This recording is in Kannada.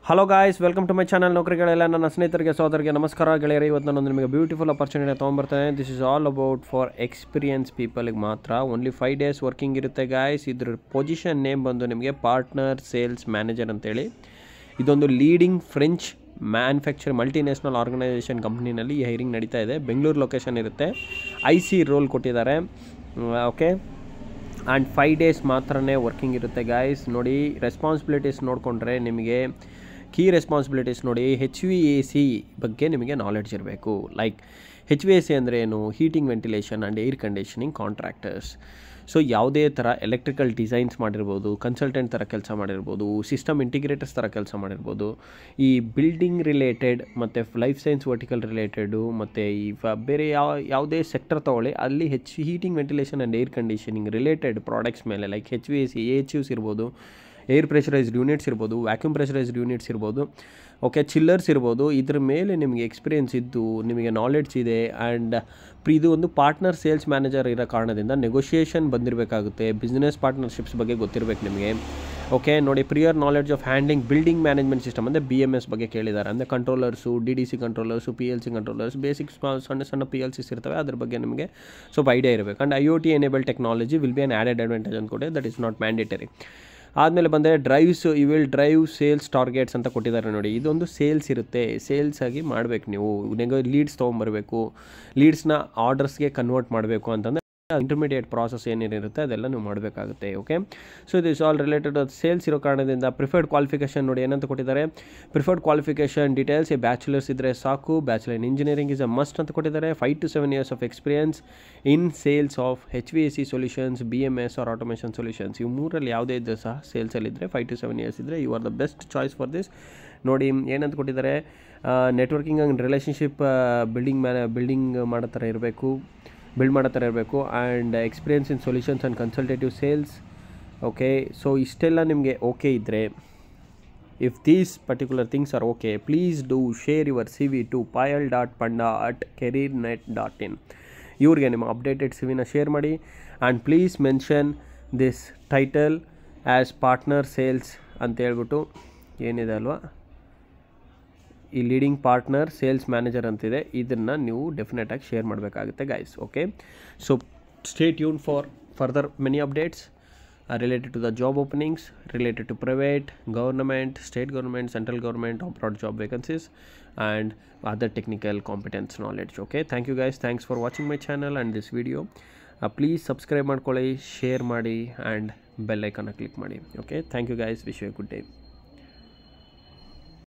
hello guys welcome to my channel ನೌಕರಿಗಳೆಲ್ಲ ನನ್ನ ಸ್ನೇಹಿತರಿಗೆ ಸೋದರಿಗೆ ನಮಸ್ಕಾರ ಗೆಳೆಯರಿ ಇವತ್ತು ನಾನು ನಿಮಗೆ ಬ್ಯೂಟಿಫುಲ್ ಅಪರ್ಚುನಿಟಿ ತೊಗೊಂಬರ್ತೇನೆ this is all about for experience ಪೀಪಲ್ಗೆ ಮಾತ್ರ ಓನ್ಲಿ ಫೈವ್ ಡೇಸ್ ವರ್ಕಿಂಗ್ ಇರುತ್ತೆ ಗಾಯ್ಸ್ ಇದ್ರ ಪೊಸಿಷನ್ ನೇಮ್ ಬಂದು ನಿಮಗೆ ಪಾರ್ಟ್ನರ್ ಸೇಲ್ಸ್ ಮ್ಯಾನೇಜರ್ ಅಂತೇಳಿ ಇದೊಂದು leading French manufacture multinational organisation ಕಂಪ್ನಿನಲ್ಲಿ ಈ ಹೈರಿಂಗ್ ನಡೀತಾ ಇದೆ ಬೆಂಗಳೂರು ಲೊಕೇಶನ್ ಇರುತ್ತೆ ಐ ಸಿ ರೋಲ್ ಕೊಟ್ಟಿದ್ದಾರೆ ಓಕೆ ಆ್ಯಂಡ್ ಫೈವ್ ಡೇಸ್ ಮಾತ್ರನೇ ವರ್ಕಿಂಗ್ ಇರುತ್ತೆ ಗಾಯ್ಸ್ ನೋಡಿ ರೆಸ್ಪಾನ್ಸಿಬಿಲಿಟೀಸ್ ನೋಡಿಕೊಂಡ್ರೆ ನಿಮಗೆ ಕೀ ರೆಸ್ಪಾನ್ಸಿಬಿಲಿಟೀಸ್ ನೋಡಿ ಹೆಚ್ ವಿ ಎ ಸಿ ಬಗ್ಗೆ ನಿಮಗೆ ನಾಲೆಡ್ಜ್ ಇರಬೇಕು like H V A C ಅಂದರೆ ಏನು heating ventilation and air conditioning contractors so ಯಾವುದೇ ಥರ ಎಲೆಕ್ಟ್ರಿಕಲ್ ಡಿಸೈನ್ಸ್ ಮಾಡಿರ್ಬೋದು ಕನ್ಸಲ್ಟೆಂಟ್ ಥರ ಕೆಲಸ ಮಾಡಿರ್ಬೋದು ಸಿಸ್ಟಮ್ ಇಂಟಿಗ್ರೇಟರ್ಸ್ ಥರ ಕೆಲಸ ಮಾಡಿರ್ಬೋದು ಈ ಬಿಲ್ಡಿಂಗ್ ರಿಲೇಟೆಡ್ ಮತ್ತು ಲೈಫ್ ಸೈನ್ಸ್ ವರ್ಟಿಕಲ್ ರಿಲೇಟೆಡು ಮತ್ತು ಈ ಫ ಬೇರೆ ಯಾವ ಯಾವುದೇ ಸೆಕ್ಟರ್ ತೊಗೊಳ್ಳಿ ಅಲ್ಲಿ H heating ventilation and air conditioning related products ಮೇಲೆ like H V A C A H Us ಇರ್ಬೋದು ಏರ್ ಪ್ರೆಷರೈಸ್ಡ್ ಯೂನಿಟ್ಸ್ ಇರ್ಬೋದು ವ್ಯಾಕ್ಯೂಮ್ ಪ್ರೆಷರೈಸ್ಡ್ ಯೂನಿಟ್ಸ್ ಇರ್ಬೋದು ಓಕೆ ಚಿಲ್ಲರ್ಸ್ ಇರ್ಬೋದು ಇದ್ರ ಮೇಲೆ ನಿಮಗೆ ಎಕ್ಸ್ಪೀರಿಯೆನ್ಸ್ ಇದ್ದು ನಿಮಗೆ ನಾಲೆಡ್ಜ್ ಇದೆ ಆ್ಯಂಡ್ ಇದು ಒಂದು ಪಾರ್ಟ್ನರ್ ಸೇಲ್ಸ್ ಮ್ಯಾನೇಜರ್ ಇರೋ ಕಾರಣದಿಂದ ನೆಗೋಷಿಯೇಷನ್ ಬಂದಿರಬೇಕಾಗುತ್ತೆ ಬಿಸ್ನೆಸ್ ಪಾರ್ಟ್ನರ್ಶಿಪ್ಸ್ ಬಗ್ಗೆ ಗೊತ್ತಿರಬೇಕು ನಿಮಗೆ ಓಕೆ ನೋಡಿ prior knowledge of handling building management system ಅಂದರೆ ಬಿ ಎಮ್ ಎಸ್ ಬಗ್ಗೆ ಕೇಳಿದ್ದಾರೆ ಅಂದರೆ controllers D D C controllers P L C controllers basic ಸಣ್ಣ ಸಣ್ಣ ಪಿ ಎಲ್ ಸಿಸ್ ಇರ್ತವೆ ಅದ್ರ ಬಗ್ಗೆ ನಿಮಗೆ ಸ್ವಲ್ಪ ಐಡಿಯಾ ಇರಬೇಕು and I O T enable technology will be an added advantage ಅಂದ್ಕೊಟ್ಟೆ ದಟ್ ಇಸ್ ನಾಟ್ ಮ್ಯಾಂಡೇಟರಿ ಆದಮೇಲೆ ಬಂದರೆ drives you will drive sales targets ಅಂತ ಕೊಟ್ಟಿದ್ದಾರೆ ನೋಡಿ ಇದೊಂದು ಸೇಲ್ಸ್ ಇರುತ್ತೆ ಸೇಲ್ಸ್ ಆಗಿ ಮಾಡಬೇಕು ನೀವು ನೆಗೋ ಲೀಡ್ಸ್ ತೊಗೊಂಬರ್ಬೇಕು ಲೀಡ್ಸ್ನ ಆರ್ಡರ್ಸ್ಗೆ ಕನ್ವರ್ಟ್ ಮಾಡಬೇಕು ಅಂತಂದರೆ ಇಂಟರ್ಮೀಡಿಯೇಟ್ ಪ್ರಾಸೆಸ್ ಏನೇನಿರುತ್ತೆ ಅದೆಲ್ಲ ನೀವು ಮಾಡಬೇಕಾಗುತ್ತೆ ಓಕೆ ಸೊ ಇದು ಇಸ್ ಆಲ್ ರಿಲೇಟೆಡ್ ಸೇಲ್ಸ್ ಇರೋ ಕಾರಣದಿಂದ ಪ್ರಿಫರ್ಡ್ ಕ್ವಾಲಿಫಿಕೇಷನ್ ನೋಡಿ ಏನಂತ ಕೊಟ್ಟಿದ್ದಾರೆ ಪ್ರಿಫರ್ಡ್ ಕ್ವಾಲಿಫಿಕೇಷನ್ ಡೀಟೇಲ್ಸ್ ಈ ಬ್ಯಾಚುಲರ್ಸ್ ಇದ್ದರೆ ಸಾಕು bachelor in engineering is a must ಅಂತ ಕೊಟ್ಟಿದ್ದಾರೆ five to seven years of experience in sales of H V S C solutions B M S R automation solutions ಇವು ಮೂರಲ್ಲಿ ಯಾವುದೇ ಇದ್ದರೂ ಸಹ ಸೇಲ್ಸಲ್ಲಿದ್ದರೆ ಫೈವ್ ಟು ಸೆವೆನ್ ಇಯರ್ಸ್ ಇದ್ದರೆ you are the best choice for this ನೋಡಿ ಏನಂತ ಕೊಟ್ಟಿದ್ದಾರೆ ನೆಟ್ವರ್ಕಿಂಗ್ ಆ್ಯಂಡ್ ರಿಲೇಷನ್ಶಿಪ್ ಬಿಲ್ಡಿಂಗ್ ಮ್ಯಾನ ಬಿಲ್ಡಿಂಗ್ ಮಾಡೋ ಥರ ಇರಬೇಕು ಬಿಲ್ಡ್ ಮಾಡೋ ಥರ ಇರಬೇಕು and experience in solutions and consultative sales okay so ಇಷ್ಟೆಲ್ಲ ನಿಮಗೆ ಓಕೆ ಇದ್ದರೆ if these particular things are okay please do share your C V to Payal dot Panda at career net dot in ಇವ್ರಿಗೆ ನಿಮ್ಮ ಅಪ್ಡೇಟೆಡ್ ಸಿ ವಿನ ಶೇರ್ ಮಾಡಿ and please mention this title as partner sales ಅಂತ ಹೇಳ್ಬಿಟ್ಟು ಏನಿದೆ ಅಲ್ವಾ ಈ ಲೀಡಿಂಗ್ ಪಾರ್ಟ್ನರ್ ಸೇಲ್ಸ್ ಮ್ಯಾನೇಜರ್ ಅಂತಿದೆ ಇದನ್ನು ನೀವು ಡೆಫಿನೆಟಾಗಿ ಶೇರ್ ಮಾಡಬೇಕಾಗುತ್ತೆ guys okay so stay tune for further many updates related to the job openings related to private government state government central government abroad job vacancies and other technical competence knowledge okay thank you guys thanks for watching my channel and this video please subscribe ಮಾಡ್ಕೊಳ್ಳಿ ಶೇರ್ ಮಾಡಿ ಆ್ಯಂಡ್ ಬೆಲ್ ಐಕನ್ನ ಕ್ಲಿಕ್ ಮಾಡಿ okay thank you guys wish you good day